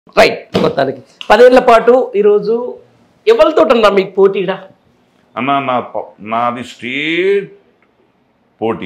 Right మొత్తానికి పదేళ్ల పాటు ఈరోజు ఎవరితో ఉన్నా మీకు పోటీడా అన్న నా ప- నాది స్టేట్ పోటీ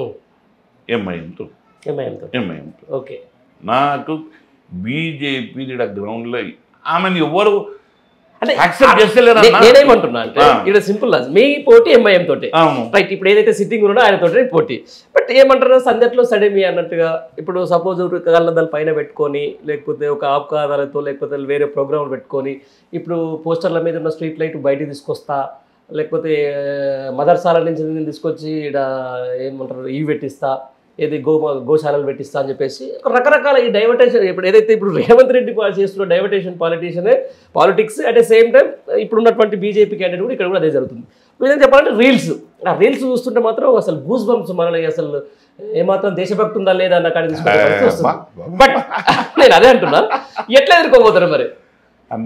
ఎంఐఎంతో ఎంఐఎంతో ఎంఐఎంతో ఓకే నాకు బీజేపీ ఇక్కడ గ్రౌండ్లో ఆమెను ఎవరు అంటే Accept చేస్తలేరు అన్న. నే- నేనేమంటున్నా అంటే ఆ. ఇక్కడ సింపుల్ మీ పోటీ ఎంఐఎం తోటే అవును రైట్ ఇప్పుడు ఏదైతే సిట్టింగ్ ఉన్నాడో ఆయన తోటే పోటీ బట్ ఏమంటారు సందట్లో సడేమి అన్నట్టుగా ఇప్పుడు సపోజ్ కళ్ళదల పైన పెట్టుకొని లేకపోతే ఒక ఆప్కాదాలతో లేకపోతే వేరే ప్రోగ్రామ్ పెట్టుకొని ఇప్పుడు పోస్టర్ల మీద ఉన్న స్ట్రీట్ లైట్ బయటికి తీసుకొస్తా లేకపోతే మదర్సాల నుంచి నేను తీసుకొచ్చి ఇక్కడ ఏమంటారు ఇవి పెట్టిస్తా ఏది గో గోశాలలు పెట్టిస్తా అని చెప్పేసి రకరకాల ఈ డైవర్టేషన్ ఇప్పుడు ఏదైతే ఇప్పుడు రేవంత్ రెడ్డి పా- చేస్తున్న diversion politician politics at the same time ఇప్పుడు ఉన్నటువంటి బీజేపీ క్యాండిడేట్ కూడా ఇక్కడ కూడా అదే జరుగుతుంది వీళ్ళని చెప్పాలంటే రీల్స్ ఆ రీల్స్ చూస్తుంటే మాత్రం అసలు గూస్ బంప్స్ మనల్ని అసలు ఏమాత్రం దేశభక్తి ఉందా లేదా అన్న కాడ తీసుకుంటే బట్ నేను అదే అంటున్నా ఎట్లా ఎదుర్కోబోతారు మరి అన్న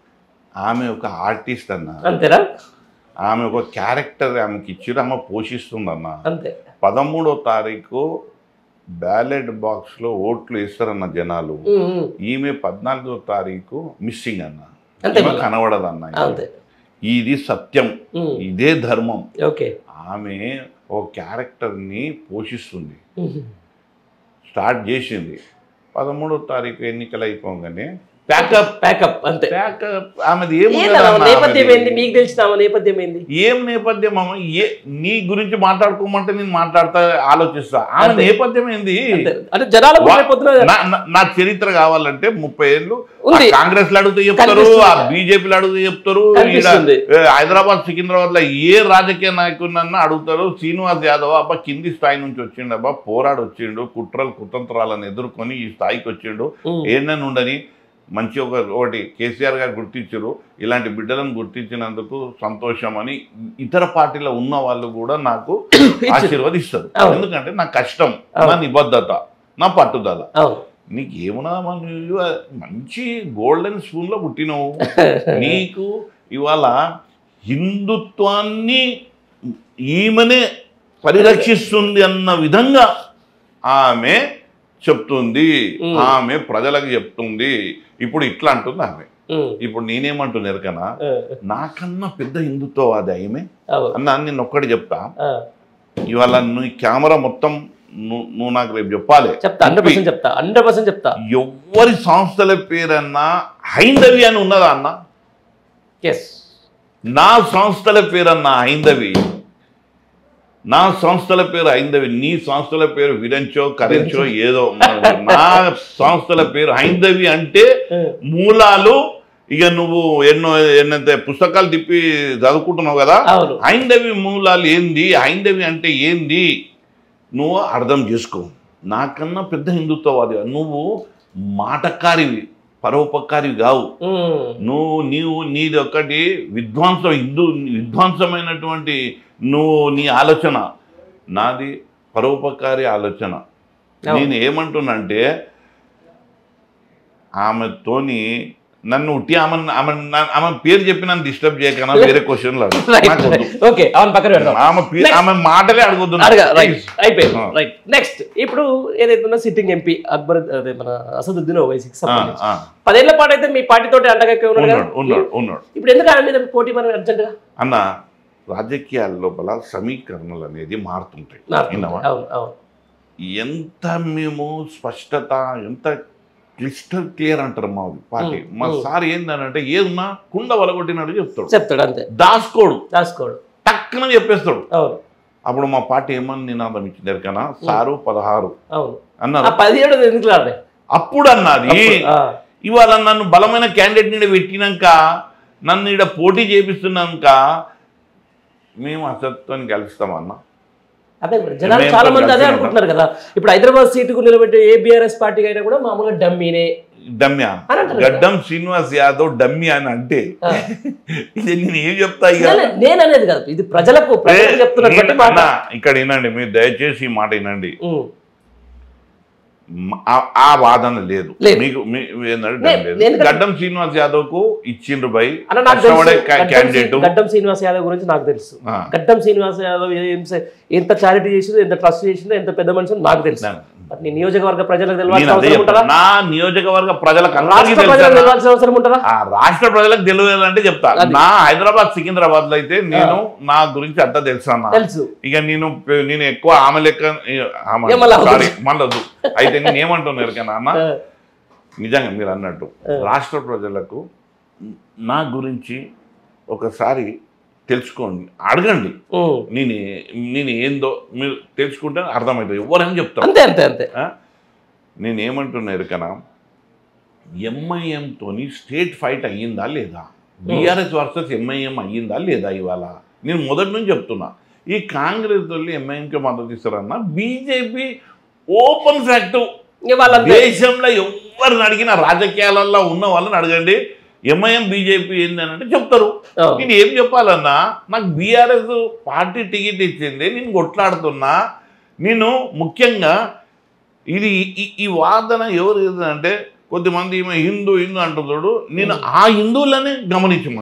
ఆమె ఒక ఆర్టిస్ట్ అన్న అంతేనా ఆమె ఒక క్యారెక్టర్ ఆమెకి ఇచ్చి ఆమె పోషిస్తుందన్న అంతే పదమూడో తారీఖు బ్యాలెట్ బాక్స్లో ఓట్లు వేస్తారన్న జనాలు ఉమ్, ఉమ్. ఈమె పద్నాలుగో తారీఖు మిస్సింగ్ అన్న అంతే ఈమె మళ్ళా. కనబడదన్న అంతే ఇది సత్యం ఉమ్, ఇదే ధర్మం ఓకే ఆమె ఓ క్యారెక్టర్ని పోషిస్తుంది ఉమ్, స్టార్ట్ చేసింది పదమూడో తారీఖు ఎన్నికలు అయిపోగానే ప్యాకప్ ప్యాకప్ అంతే ప్యాకప్ ఆమెది ఏందన్నా, ఏముందన్న నేపథ్యం ఆమెది? ఏంది మీకు తెలిసిన ఆమె నేపథ్యం ఏంది ఏం నేపథ్యం అమ్మ ఏ నీ గురించి మాట్లాడుకోమంటే నేను మాట్లాడతా ఆలోచిస్తా ఆమె అంతే. నేపథ్యం ఏంది అంతే. అంటే జనాలకు వా- రేపు పొద్దున నా- నా- నా చరిత్ర కావాలంటే ముప్పై ఏళ్ళు ఉంది. కాంగ్రెస్ లో అడిగితే చెప్తారు కనిపిస్తుంది. ఆ బీజేపీలో అడిగితే చెప్తారు ఈడ, కనిపిస్తుంది. ఏ, హైదరాబాద్ సికింద్రాబాద్ లో ఏ రాజకీయ నాయకుడినన్నా అడుగుతారు శ్రీనివాస్ యాదవ్ అబ్బా కింది స్థాయి నుంచి వచ్చిండు అబ్బా పోరాడు వచ్చిండు కుట్రలు కుతంత్రాలను ఎదుర్కొని ఈ స్థాయికి వచ్చిండు ఉమ్, ఏందని ఉండని మంచి ఒక ఒకటి కేసీఆర్ గారు గుర్తించారు ఇలాంటి బిడ్డలను గుర్తించినందుకు సంతోషం అని ఇతర పార్టీలో ఉన్న వాళ్ళు కూడా నాకు ఆశీర్వదిస్తారు అవును. ఎందుకంటే నా కష్టం అవును. నా నిబద్ధత నా పట్టుదల అవును నీకు ఏమన్నా నువ్వు మంచి గోల్డెన్ స్పూన్లో పుట్టినవు నీకు ఇవాళ హిందుత్వాన్ని ఈమెనే పరిరక్షిస్తుంది అన్న విధంగా ఆమె చెప్తుంది Mm. ఆమె ప్రజలకు చెప్తుంది ఇప్పుడు ఇట్లా అంటుంది ఆమె ఉమ్, ఇప్పుడు నేనేమంటున్నారు కన్నా ఆ, నాకన్నా పెద్ద హిందుత్వవాది ఆమె అవును అన్న నేను ఒక్కటి చెప్తా ఆ, ఇవాళ నువ్వు కెమెరా మొత్తం నువ్వు నువ్వు నాకు రేపు చెప్పాలి చెప్తా హండ్రెడ్ పర్సెంట్ చెప్తా హండ్రెడ్ పర్సెంట్ చెప్తా ఎవ్వరి సంస్థల పేరన్నా హైందవి అని ఉన్నదా అన్న ఎస్ నా సంస్థల పేరన్నా హైందవి నా సంస్థల పేరు హైందవి నీ సంస్థల పేరు విరంచో కరెంచో ఏదో నా సంస్థల పేరు హైందవి అంటే మూలాలు ఇక నువ్వు ఎన్నో ఎన్నైతే పుస్తకాలు తిప్పి చదువుకుంటున్నావు కదా అవును హైందవి మూలాలు ఏంది హైందవి అంటే ఏంది నువ్వు అర్థం చేసుకో నాకన్నా పెద్ద హిందుత్వవాది నువ్వు మాటకారివి పరోపకారివి కావు ఉమ్, నువ్వు నీవు నీది ఒకటి విధ్వంసం హిందూ విధ్వంసమైనటువంటి నువ్వు నీ ఆలోచన నాది పరోపకారి ఆలోచన అవును. నేను ఏమంటున్నానంటే ఆమెతోని నన్ను ఉట్టి ఆమె ఆమె నా- ఆమె పేరు చెప్పి నన్ను డిస్టర్బ్ చేయకన్నా వేరే క్వశ్చన్లు అడుగు రైట్ నాకు వద్దు. ఓకే అవును పక్కన పెడదాం ఆమె పే- Next. ఆమె మాటలే అడగొద్దు నాకు. అడగా రైట్ అయిపోయింది ఆ. రైట్ నెక్స్ట్ ఇప్పుడు ఏదైతే ఉందో సిట్టింగ్ ఎంపీ అక్బర్ అదే మన అసదుద్దీన్ ఓవైసీకి ఆ, సంబంధించి ఆ. పదేళ్ల పాటు అయితే మీ పార్టీతో అండగా ఉన్నాడు కదా ఉన్నాడు ఉన్నాడు ఉన్నాడు ఇప్పుడు ఎందుకు ఆయన మీద పోటీ మరి అర్జెంట్ గా అన్న రాజకీయాల లోపల సమీకరణలు అనేది మారుతుంటాయి విన్నావా? అవును అవును ఎంత మేము స్పష్టత ఎంత క్లిస్టర్ క్లియర్ అంటారు మా పార్టీ ఉమ్, మా ఉమ్. సార్ ఏందనంటే ఏదున్నా కుండ వలగొట్టినాడు చెప్తాడు చెప్తాడు అంతే దాసుకోడు రాసుకోడు టక్కున చెప్పేస్తాడు అవును అప్పుడు మా పార్టీ ఏమని నినాదం ఇచ్చింది ఎరికనా సారు పదహారు అవును ఆ అన్నారు పదిహేడు ఎందుకు రాడే అప్పుడు అన్నది ఇవాళ నన్ను బలమైన క్యాండిడేట్ నీడ పెట్టినాక నన్ను ఈడ పోటీ చేపిస్తున్నాక మేము అసత్వాన్ని కలుస్తామన్నా అదే మరి జనాలు మేము చాలా మంది అదే కలిసి అనుకుంటున్నారు కదా ఇప్పుడు హైదరాబాద్ సీటుకు నిలబెట్టే ఏ బీఆర్ఎస్ పార్టీకి అయినా కూడా మామూలుగా డమ్మీనే డమ్య అని అంటారు కదా. గడ్డం శ్రీనివాస్ యాదవ్ డమ్మి అని అంటే ఆ. ఇది నేను ఏం చెప్తా ఇక నేను- నేను అనేది కాదు ఇది ప్రజలకు ప్రజలకు చెప్తున్నటువంటి మాట అన్నా, ఇక్కడ వినండి మీరు దయచేసి ఈ మాట వినండి ఉమ్. మ- ఆ- ఆ వాదన లేదు లేదు. మీకు మీ- ఏందంటే నే- లేదు. నేను కదా- గడ్డం శ్రీనివాస్ యాదవ్ కు ఇచ్చిండ్రు బై అన్న నాకు తెలుసు కష్టపడే గడ్డం క్యాండిడేట్ శ్రీ- గడ్డం శ్రీనివాస్ యాదవ్ గురించి నాకు తెలుసు గడ్డం శ్రీనివాస్ యాదవ్ ఏం సే- ఎంత చారిటీ చేసిందో ఎంత ట్రస్ట్ చేసిందో ఎంత పెద్ద మనిషి నాకు తెలుసు మరి నీ నియోజకవర్గ ప్రజలకు నేను తెలియాల్సిన అదే అవసరం చెప్తాను ఉంటుందా నా నియోజకవర్గ ప్రజలకు అందరికీ రాష్ట్ర ప్రజలకు తెలుసా తెలియాల్సిన అవసరం ఉంటుందా ఆ రాష్ట్ర ప్రజలకు తెలియాలంటే చెప్తా అది. నా హైదరాబాద్ సికింద్రాబాద్ లో అయితే నేను నా గురించి అంతా తెలుసు అన్న తెలుసు ఇక నేను నేను ఎక్కువ ఆమె లెక్క ఆమె ఏ మళ్ళా సారీ మళ్ళదు అయితే నేను ఏమంటున్నారు కదా అన్న ఆ, నిజంగా మీరు అన్నట్టు రాష్ట్ర ప్రజలకు నా గురించి ఒకసారి తెలుసుకోండి అడగండి ఉమ్. నేను నేను ఏందో మీరు తెలుసుకుంటే అర్థమవుతుంది ఎవరైనా చెప్తారు అంతే అంతే అంతే ఆ? నేను ఏమంటున్నా ఎరకనా ఎంఐఎంతోని స్టేట్ ఫైట్ అయ్యిందా లేదా బీఆర్ఎస్ వర్సెస్ ఎంఐఎం అయ్యిందా లేదా ఇవాళ నేను మొదటి నుంచి చెప్తున్నా ఈ కాంగ్రెస్ వాళ్ళు ఎంఐఎంకి మద్దతు ఇస్తారన్న బీజేపీ ఓపెన్ ఫ్యాక్ట్ ఇక వాళ్ళంతే దేశంలో ఎవరిని అడిగినా రాజకీయాలలో ఉన్న వాళ్ళని అడగండి ఎంఐఎం బీజేపీ ఏందని అంటే చెప్తారు ఆ. నేను ఏం చెప్పాలన్నా నాకు బీఆర్ఎస్ పార్టీ టికెట్ ఇచ్చింది నేను కొట్లాడుతున్నా నేను ముఖ్యంగా ఇది ఈ- ఈ వాదన ఎవరు అంటే కొద్దిమంది ఈమె హిందూ హిందూ అంటున్నాడు నేను ఆ హిందువులని గమనించమను